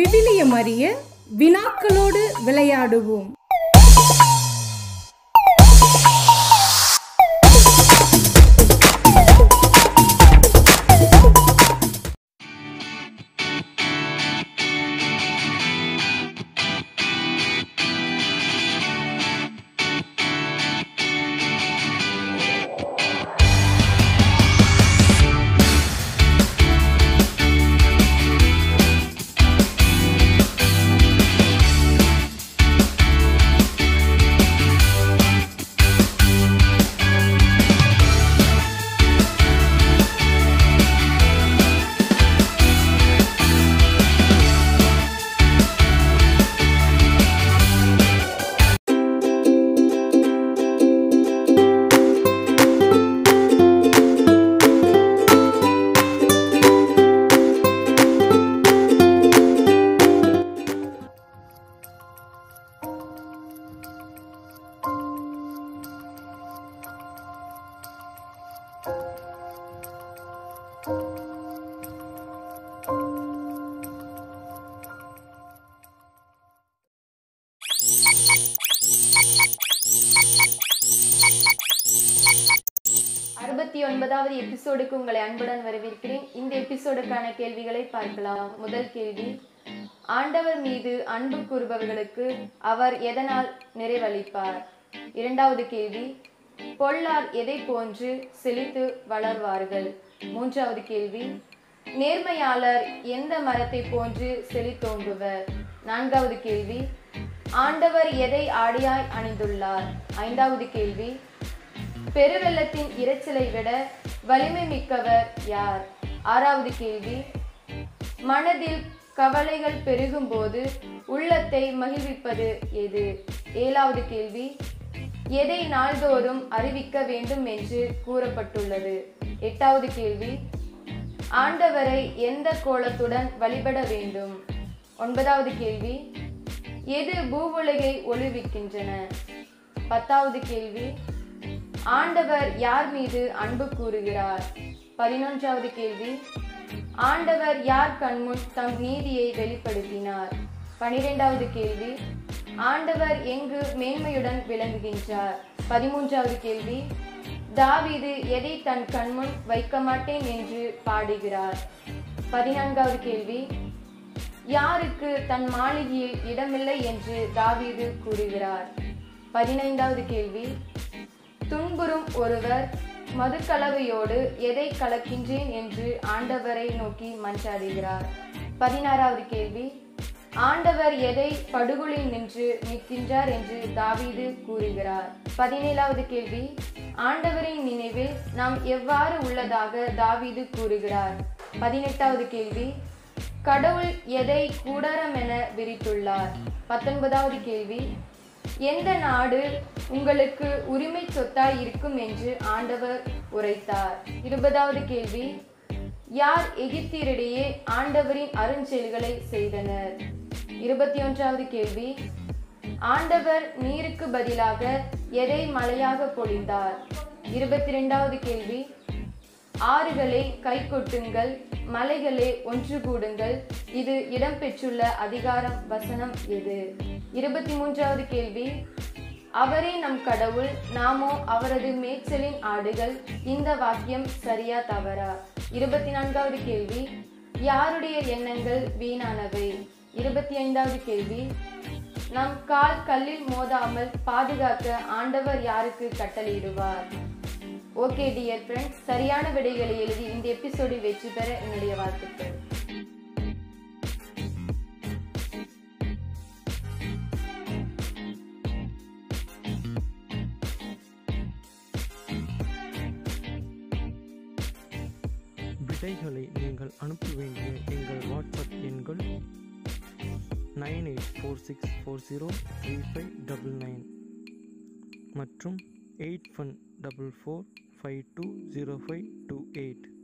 விவிலியம் அறிய வினாக்களோடு விளையாடுவோம் அறுபத்தி ஒன்பதாவது எபிசோடுக்கு உங்களை அன்புடன் வரவேற்கிறேன் இந்த எபிசோடுக்கான கேள்விகளை பார்க்கலாம் முதல் கேள்வி ஆண்டவர் மீது அன்பு கூறுபவர்களுக்கு அவர் எதனால் நிறைவளிப்பார் இரண்டாவது கேள்வி பொல்லார் எதை போன்று செழித்து வளர்வார்கள் மூன்றாவது கேள்வி நேர்மையாளர் எந்த மரத்தை போன்று செழித்தோங்குவர் நான்காவது கேள்வி ஆண்டவர் எதை ஆடியாய் அணிந்துள்ளார் ஐந்தாவது கேள்வி பெருவெள்ளத்தின் இரைச்சலை விட வலிமை மிக்கவர் யார் ஆறாவது கேள்வி மனதில் கவலைகள் பெருகும்போது உள்ளத்தை மகிழ்விப்பது எது ஏழாவது கேள்வி எதை நாள்தோறும் அறிவிக்க வேண்டும் என்று கூறப்பட்டுள்ளது எட்டாவது கேள்வி ஆண்டவரை எந்த கோலத்துடன் வழிபட வேண்டும் ஒன்பதாவது கேள்வி எது பூவுலகை ஒளிவிக்கின்றன பத்தாவது கேள்வி ஆண்டவர் யார் மீது அன்பு கூறுகிறார் பதினொன்றாவது கேள்வி ஆண்டவர் யார் கண்முன் தம் நீதியை வெளிப்படுத்தினார் பனிரெண்டாவது கேள்வி ஆண்டவர் எங்கு மேன்மையுடன் விளங்குகின்றார் பதிமூன்றாவது கேள்வி தாவீது எதை தன் கண்முன் வைக்க மாட்டேன் என்று பாடுகிறார் பதினான்காவது கேள்வி யாருக்கு தன் மாளிகையில் இடமில்லை என்று தாவீது கூறுகிறார் பதினைந்தாவது கேள்வி துன்புறும் ஒருவர் மதுக்கலவையோடு எதை கலக்கின்றேன் என்று ஆண்டவரை நோக்கி மன்றாடுகிறார் பதினாறாவது கேள்வி ஆண்டவர் எதை படுகொலில் நின்று நிற்கின்றார் என்று தாவீது கூறுகிறார் பதினேழாவது கேள்வி ஆண்டவரின் நினைவில் நாம் எவ்வாறு உள்ளதாக தாவீது கூறுகிறார் பதினெட்டாவது கேள்வி கடவுள் எதை கூடாரம் என விரித்துள்ளார் பத்தொன்பதாவது கேள்வி எந்த நாடு உங்களுக்கு உரிமை சொத்தாய் இருக்கும் என்று ஆண்டவர் உரைத்தார் இருபதாவது கேள்வி யார் எகிப்தியரிடையே ஆண்டவரின் அருஞ்செயல்களை செய்தனர் இருபத்தி ஒன்றாவது கேள்வி ஆண்டவர் நீருக்கு பதிலாக எதை மழையாக பொழிந்தார் இருபத்தி ரெண்டாவது கேள்வி ஆறுகளை கை கொட்டுங்கள் மலைகளே ஒன்று கூடுங்கள் இது இடம்பெற்றுள்ள அதிகாரம் வசனம் எது இருபத்தி மூன்றாவது கேள்வி அவரே நம் கடவுள் நாமோ அவரது மேய்ச்சலின் ஆடுகள் இந்த வாக்கியம் சரியா தவறா இருபத்தி நான்காவது கேள்வி யாருடைய எண்ணங்கள் வீணானவை இருபத்தி ஐந்தாவது கேள்வி நம் கால் கல்லில் மோதாமல் பாதுகாக்க ஆண்டவர் யாருக்கு கட்டளையிடுவார் ஓகே டியர் ஃப்ரெண்ட்ஸ் சரியான விடைகளை எழுதி இந்த எபிசோடில் வெற்றி பெற என்னுடைய வாழ்த்துக்கள் விடைகளை நீங்கள் அனுப்ப வேண்டிய எங்கள் வாட்ஸ்அப் எண்கள் nine eight four six four zero three five double nine மற்றும் eight one double four five two zero five two eight